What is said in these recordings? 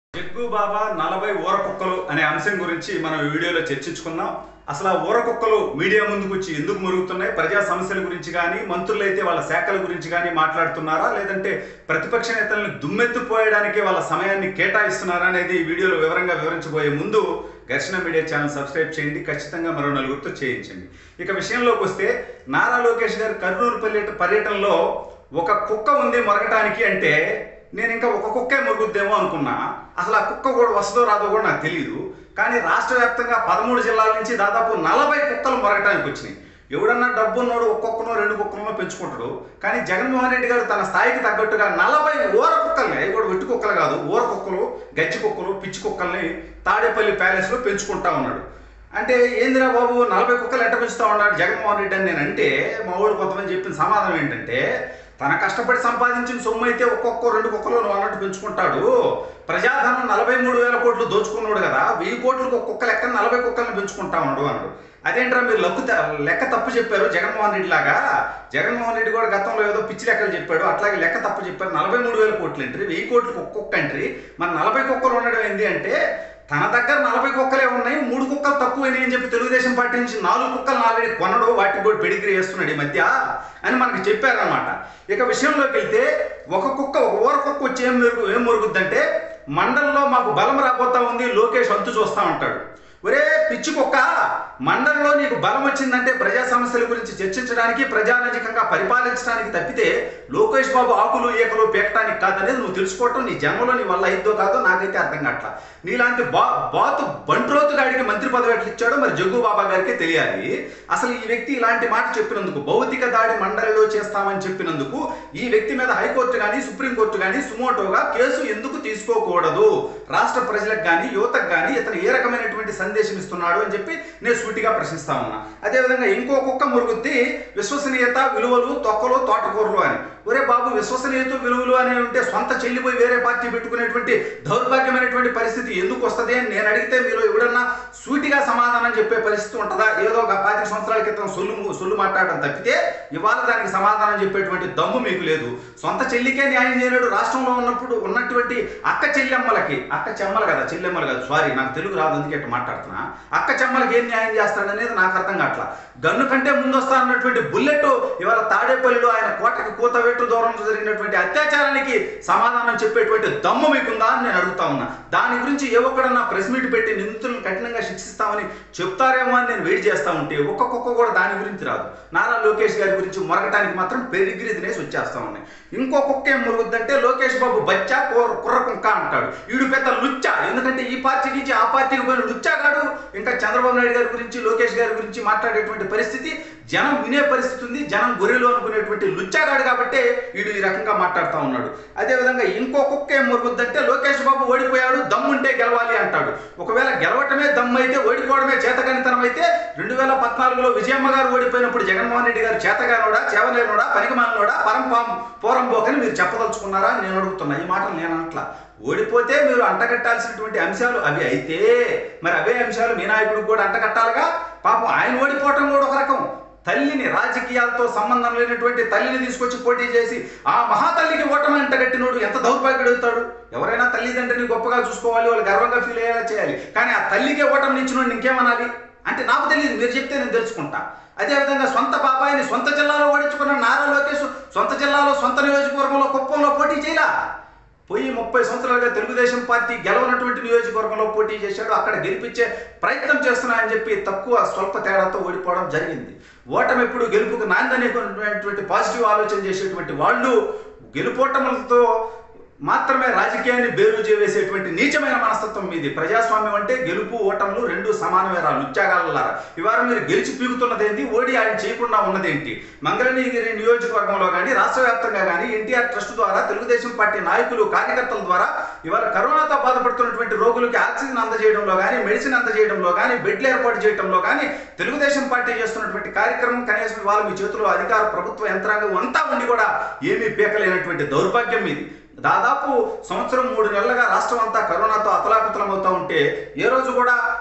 jug బాబా నలభై ఊర కుక్కలు అనే అంశం గురించి మనం ఈ వీడియోలో చర్చించుకుందాం అసలు ఆ ఊర కుక్కలు మీడియా ముందుకు వచ్చి ఎందుకు మురుగుతున్నాయి ప్రజా సమస్యల గురించి కానీ మంత్రులు అయితే వాళ్ళ శాఖల గురించి కానీ మాట్లాడుతున్నారా లేదంటే ప్రతిపక్ష నేతలను దుమ్మెత్తిపోయడానికి వాళ్ళ సమయాన్ని కేటాయిస్తున్నారా అనేది ఈ వీడియోలో వివరంగా వివరించబోయే ముందు ఘర్షణ మీడియా ఛానల్ సబ్స్క్రైబ్ చేయండి ఖచ్చితంగా మరో నలుగురితో చేయించండి ఇక విషయంలోకి వస్తే నారా లోకేష్ గారు కర్నూలు పర్యట పర్యటనలో ఒక కుక్క ఉంది మొరగటానికి అంటే నేను ఇంకా ఒక కుక్కే మురుగుద్దేమో అనుకున్నా అసలు ఆ కుక్క కూడా వస్తుందో రాదో కూడా నాకు తెలియదు కానీ రాష్ట్ర వ్యాప్తంగా పదమూడు జిల్లాల నుంచి దాదాపు నలభై కుక్కలు మొరగటానికి వచ్చినాయి ఎవడన్నా డబ్బున్నోడు ఒక్కొక్కనో రెండు కుక్కలను పెంచుకుంటాడు కానీ జగన్మోహన్ రెడ్డి గారు తన స్థాయికి తగ్గట్టుగా నలభై ఊర కుక్కల్ని అవి కూడా వెట్టు కుక్కలు కాదు ఊర కుక్కలు గజ్జి కుక్కలు పిచ్చి కుక్కల్ని తాడేపల్లి ప్యాలెస్లో పెంచుకుంటా ఉన్నాడు అంటే ఏందిరా బాబు నలభై కుక్కలు ఎట్ట పెంచుతా ఉన్నాడు జగన్మోహన్ రెడ్డి అని నేను అంటే మా ఊడు కొంతమంది చెప్పిన సమాధానం ఏంటంటే తన కష్టపడి సంపాదించిన సొమ్ము అయితే ఒక్కొక్క రెండు కుక్కలు నువ్వు అన్నట్టు పెంచుకుంటాడు ప్రజాధనం నలభై మూడు వేల కోట్లు దోచుకున్నాడు కదా వెయ్యి కోట్లకు ఒక కుక్క లెక్క నలభై కుక్కలను పెంచుకుంటా ఉన్నాడు అన్నాడు అదేంట్రా మీరు లక్కు త- లెక్క తప్పు చెప్పారు జగన్మోహన్ రెడ్డి లాగా జగన్మోహన్ రెడ్డి కూడా గతంలో ఏదో పిచ్చి లెక్కలు చెప్పాడు అట్లాగే లెక్క తప్పు చెప్పారు నలభై మూడు వేల కోట్లు ఎంట్రీ వెయ్యి కోట్లకు ఒక్కొక్క ఎంట్రీ మరి నలభై కుక్కలు ఉండడం ఏంటి అంటే తన దగ్గర నలభై కుక్కలే ఉన్నాయి మూడు కుక్కలు తక్కువైనాయి అని చెప్పి తెలుగుదేశం పార్టీ నుంచి నాలుగు కుక్కలు ఆల్రెడీ కొనడు వాటికి కూడా పెడిగ్రీ వేస్తున్నాడు ఈ మధ్య అని మనకి చెప్పారనమాట ఇక విషయంలోకి వెళ్తే ఒక కుక్క ఒక ఊర కుక్క వచ్చి ఏం మెరుగు ఏం మురుగుద్దంటే మండలంలో మాకు బలం రాబోతా ఉంది లోకేష్ అంతు చూస్తా ఉంటాడు ఒరే పిచ్చి కుక్క మండలంలో నీకు బలం వచ్చిందంటే ప్రజా సమస్యల గురించి చర్చించడానికి ప్రజానజికంగా పరిపాలించడానికి తప్పితే లోకేష్ బాబు ఆకులు ఏకలు పీకటానికి కాదనేది నువ్వు తెలుసుకోవటం నీ జన్మలో నీ వల్ల అయిద్దో కాదో నాకైతే అర్థం కావట్లా నీలాంటి బా బాతు బంట్రోతు గాడికి మంత్రి పదవి ఎట్లా ఇచ్చాడో మరి జగ్గు బాబా గారికి తెలియాలి అసలు ఈ వ్యక్తి ఇలాంటి మాట చెప్పినందుకు భౌతిక దాడి మండలిలో చేస్తామని చెప్పినందుకు ఈ వ్యక్తి మీద హైకోర్టు కానీ సుప్రీంకోర్టు కానీ సుమోటోగా కేసు ఎందుకు తీసుకోకూడదు రాష్ట్ర ప్రజలకు కానీ యువతకు కానీ ఇతను ఏ రకమైనటువంటి సందేశం ఇస్తున్నాడు అని చెప్పి నేను సూటిగా ప్రశ్నిస్తా ఉన్నా అదేవిధంగా ఇంకో కుక్క మురుగుద్ది విశ్వసనీయత విలువలు తొక్కలు తోటకూరలు అని ఒరే బాబు విశ్వసనీయత విలువలు అని ఉంటే సొంత చెల్లిపోయి వేరే పార్టీ పెట్టుకునేటువంటి దౌర్భాగ్యమైనటువంటి పరిస్థితి ఎందుకు వస్తుంది అని నేను అడిగితే మీరు ఎవడన్నా సూటిగా సమాధానం చెప్పే పరిస్థితి ఉంటుందా ఏదో ఒక పాతిక సంవత్సరాల క్రితం సొల్లు సొల్లు మాట్లాడడం తప్పితే ఇవాళ దానికి సమాధానం చెప్పేటువంటి దమ్ము మీకు లేదు సొంత చెల్లికే న్యాయం చేయలేడు రాష్ట్రంలో ఉన్నప్పుడు ఉన్నటువంటి అక్క చెల్లెమ్మలకి అక్క చెమ్మలు కదా చెల్లెమ్మలు కదా సారీ నాకు తెలుగు రాదు అందుకే ఇట్లా మాట్లాడుతున్నా అక్క చెమ్మలకి ఏం న్యాయం చేస్తాడనేది నాకు అర్థం కావట్లా గన్ను కంటే ముందు వస్తా అన్నటువంటి బుల్లెట్ ఇవాళ తాడేపల్లిలో ఆయన కోటకి కూతవేటు దూరంలో జరిగినటువంటి అత్యాచారానికి సమాధానం చెప్పేటువంటి దమ్ము మీకుందా అని నేను అడుగుతా ఉన్నా దాని గురించి ఏ ఒక్కడన్నా ప్రెస్ మీట్ పెట్టి నిందితులను కఠినంగా శిక్షిస్తామని చెప్తారేమో అని నేను వెయిట్ చేస్తా ఉంటే ఒక్కొక్క కూడా దాని గురించి రాదు నారా లోకేష్ గారి గురించి మొరగటానికి మాత్రం పెరిగిరి తినేసి వచ్చేస్తా ఉన్నాయి ఇంకో కుక్క ఏం మురుగుద్దంటే లోకేష్ బాబు బచ్చా కుర్ర కుర్ర కుక్క అంటాడు ఈడు పెద్ద లుచ్చా ఎందుకంటే ఈ పార్టీ నుంచి ఆ పార్టీకి పోయిన లుచ్చాగాడు ఇంకా చంద్రబాబు నాయుడు గారి గురించి లోకేష్ గారి గురించి మాట్లాడేటువంటి పరిస్థితి జనం వినే పరిస్థితి ఉంది జనం గొర్రెలు అనుకునేటువంటి లుచ్చాగాడు కాబట్టే వీడు ఈ రకంగా మాట్లాడుతూ ఉన్నాడు అదేవిధంగా ఇంకో కుక్క ఏం మురుగుద్దంటే లోకేష్ బాబు ఓడిపోయాడు దమ్ముంటే గెలవాలి అంటాడు ఒకవేళ గెలవటమే దమ్ము అయితే ఓడిపోవడమే చేతకనితనం అయితే రెండు వేల పద్నాలుగులో విజయమ్మ గారు ఓడిపోయినప్పుడు జగన్మోహన్ రెడ్డి గారు చేతగానోడా చేవలేనోడా పనికిమాలినోడా పరంపాం పోరంబోకని మీరు చెప్పదలుచుకున్నారా అని నేను అడుగుతున్నా ఈ మాటలు నేను అనట్లా ఓడిపోతే మీరు అంటగట్టాల్సినటువంటి అంశాలు అవి అయితే మరి అవే అంశాలు మీ నాయకుడికి కూడా అంటగట్టాలిగా పాపం ఆయన ఓడిపోవటం కూడా ఒక రకం తల్లిని రాజకీయాలతో సంబంధం లేనటువంటి తల్లిని తీసుకొచ్చి పోటీ చేసి ఆ మహాతల్లికి ఓటమి అంటగట్టినోడు ఎంత దౌర్భాగ్యుడు అవుతాడు ఎవరైనా తల్లిదండ్రిని గొప్పగా చూసుకోవాలి వాళ్ళు గర్వంగా ఫీల్ అయ్యేలా చేయాలి కానీ ఆ తల్లికే ఓటమి ఇచ్చినోడు ఇంకేమనాలి అంటే నాకు తెలియదు మీరు చెప్తే నేను తెలుసుకుంటా అదేవిధంగా సొంత బాబాయిని సొంత జిల్లాలో ఓడించుకున్న నారా లోకేష్ సొంత జిల్లాలో సొంత నియోజకవర్గంలో కుప్పంలో పోటీ చేయలా పోయి ముప్పై సంవత్సరాలుగా తెలుగుదేశం పార్టీ గెలవనటువంటి నియోజకవర్గంలో పోటీ చేశాడు అక్కడ గెలిపించే ప్రయత్నం చేస్తున్నా అని చెప్పి తక్కువ స్వల్ప తేడాతో ఓడిపోవడం జరిగింది ఓటమి ఎప్పుడు గెలుపుకు నాందనేటువంటి పాజిటివ్ ఆలోచన చేసేటువంటి వాళ్ళు గెలుపోటములతో మాత్రమే రాజకీయాన్ని బేరు చేసేటువంటి నీచమైన మనస్తత్వం మీది ప్రజాస్వామ్యం అంటే గెలుపు ఓటములు రెండు సమానమే రా లుచ్చాగాలలారా ఇవాళ మీరు గెలిచి పీకుతున్నదేంటి ఓడి ఆయన చేయకుండా ఉన్నదేంటి మంగళగిరి నియోజకవర్గంలో కానీ రాష్ట్ర వ్యాప్తంగా కానీ ఎన్టీఆర్ ట్రస్ట్ ద్వారా తెలుగుదేశం పార్టీ నాయకులు కార్యకర్తల ద్వారా ఇవాళ కరోనాతో బాధపడుతున్నటువంటి రోగులకి ఆక్సిజన్ అందజేయడంలో కానీ మెడిసిన్ అందజేయడంలో కానీ బెడ్లు ఏర్పాటు చేయడంలో కానీ తెలుగుదేశం పార్టీ చేస్తున్నటువంటి కార్యక్రమం కనీసం ఇవాళ మీ చేతిలో అధికార ప్రభుత్వ యంత్రాంగం అంతా ఉండి కూడా ఏమీ పీకలేనటువంటి దౌర్భాగ్యం మీది దాదాపు సంవత్సరం మూడు నెలలుగా రాష్ట్రం అంతా కరోనాతో అతలాకుతలం అవుతా ఉంటే ఏ రోజు కూడా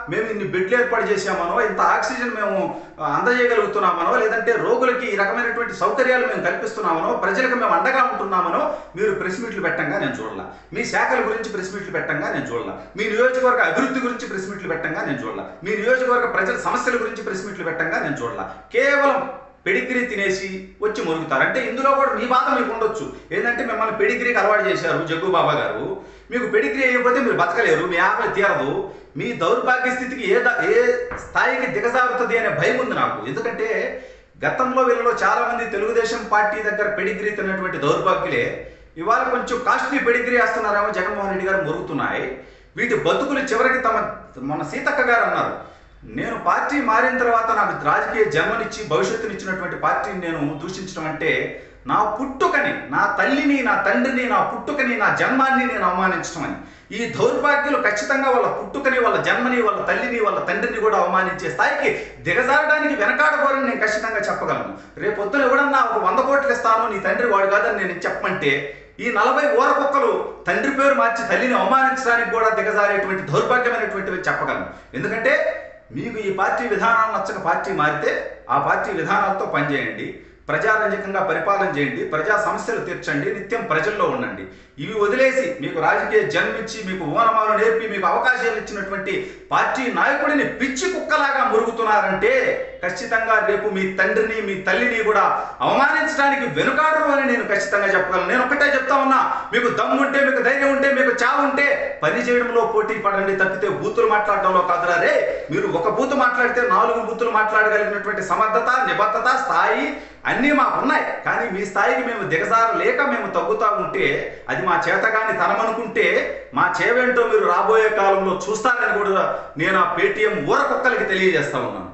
మేము ఇన్ని బెడ్లు ఏర్పాటు చేశామనో ఇంత ఆక్సిజన్ మేము ఆ, అందజేయగలుగుతున్నామనో లేదంటే రోగులకి ఈ రకమైనటువంటి సౌకర్యాలు మేము కల్పిస్తున్నామనో ప్రజలకు మేము అండగా ఉంటున్నామనో మీరు ప్రెస్ మీట్లు పెట్టంగా నేను చూడాల మీ శాఖల గురించి ప్రెస్ మీట్లు పెట్టంగా నేను చూడాల మీ నియోజకవర్గ అభివృద్ధి గురించి ప్రెస్ మీట్లు పెట్టంగా నేను చూడాల మీ నియోజకవర్గ ప్రజల సమస్యల గురించి ప్రెస్ మీట్లు పెట్టంగా నేను చూడాల కేవలం పెడిగ్రీ తినేసి వచ్చి మురుగుతారు అంటే ఇందులో కూడా మీ బాధ మీకు ఉండొచ్చు ఏంటంటే మిమ్మల్ని పెడిగ్రీకి అలవాటు చేశారు జగ్గు బాబా గారు మీకు పెడిగ్రీ అయిపోతే మీరు బతకలేరు మీ ఆకలి తీరదు మీ దౌర్భాగ్య స్థితికి ఏ ద- ఏ స్థాయికి దిగజారుతుంది అనే భయం ఉంది నాకు ఎందుకంటే గతంలో వీళ్ళలో చాలా మంది తెలుగుదేశం పార్టీ దగ్గర పెడిగ్రీ తిన్నటువంటి దౌర్భాగ్యులే ఇవాళ కొంచెం కాస్ట్లీ పెడిగ్రీ వేస్తున్నారేమో జగన్మోహన్ రెడ్డి గారు మురుగుతున్నాయి వీటి బతుకులు చివరికి తమ మన సీతక్క గారు అన్నారు నేను పార్టీ మారిన తర్వాత నాకు రాజకీయ జన్మనిచ్చి భవిష్యత్తునిచ్చినటువంటి పార్టీని నేను దూషించడం అంటే నా పుట్టుకని నా తల్లిని నా తండ్రిని నా పుట్టుకని నా జన్మాన్ని నేను అవమానించడం అని ఈ దౌర్భాగ్యులు ఖచ్చితంగా వాళ్ళ పుట్టుకని వాళ్ళ జన్మని వాళ్ళ తల్లిని వాళ్ళ తండ్రిని కూడా అవమానించే స్థాయికి దిగజారడానికి వెనకాడబోరని నేను ఖచ్చితంగా చెప్పగలను రేపు పొద్దున ఎవడన్నా ఒక వంద కోట్లు ఇస్తాను నీ తండ్రి వాడు కాదని నేను చెప్పమంటే ఈ నలభై ఊర కుక్కలు తండ్రి పేరు మార్చి తల్లిని అవమానించడానికి కూడా దిగజారేటువంటి దౌర్భాగ్యమైనటువంటివి చెప్పగలను ఎందుకంటే మీకు ఈ పార్టీ విధానాలు నచ్చక పార్టీ మారితే ఆ పార్టీ విధానాలతో పనిచేయండి ప్రజారంజకంగా పరిపాలన చేయండి ప్రజా సమస్యలు తీర్చండి నిత్యం ప్రజల్లో ఉండండి ఇవి వదిలేసి మీకు రాజకీయ జన్మించి మీకు ఓనమాలు నేర్పి మీకు అవకాశాలు ఇచ్చినటువంటి పార్టీ నాయకుడిని పిచ్చి కుక్కలాగా మురుగుతున్నారంటే ఖచ్చితంగా రేపు మీ తండ్రిని మీ తల్లిని కూడా అవమానించడానికి వెనుకాడరు అని నేను ఖచ్చితంగా చెప్పగలను నేను ఒకటే చెప్తా ఉన్నా మీకు దమ్ముంటే మీకు ధైర్యం ఉంటే మీకు చావు ఉంటే పని చేయడంలో పోటీ పడండి తప్పితే బూతులు మాట్లాడడంలో కాదురా రే మీరు ఒక బూతు మాట్లాడితే నాలుగు బూతులు మాట్లాడగలిగినటువంటి సమర్థత నిబద్ధత స్థాయి అన్నీ మాకు ఉన్నాయి కానీ మీ స్థాయికి మేము దిగజారలేక మేము తగ్గుతా ఉంటే అది మా చేతగాని తనమనుకుంటే మా చేవేంటో మీరు రాబోయే కాలంలో చూస్తారని కూడా నేను ఆ పేటీఎం ఊర కుక్కలకి తెలియజేస్తా ఉన్నాను